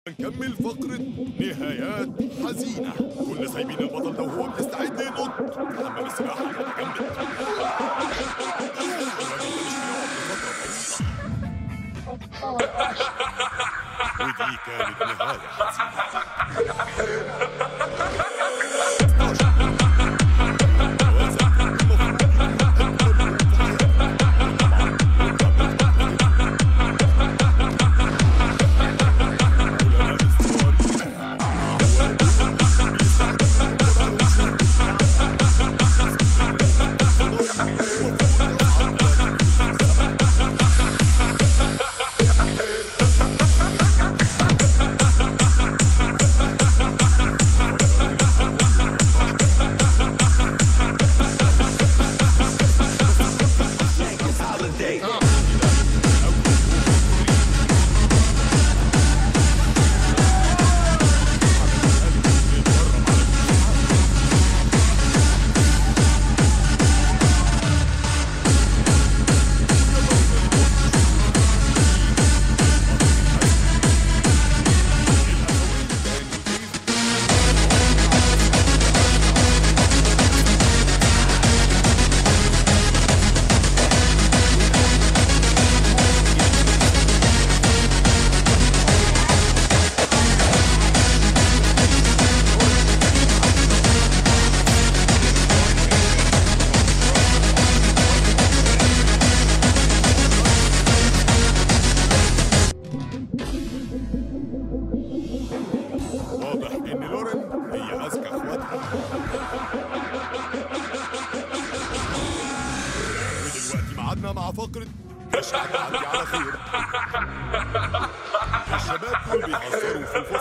نكمل فقرة نهايات حزينة كنا سايبين البطل ده وهو بيستعد ينط في حمام السباحة المتجمد ودي كانت نهاية حزينة واضح ان لورين هي اذكى اخواتها ودلوقتي ميعادنا مع فقرة اشهد عندي على خير الشباب دول بيهزروا في الفقرة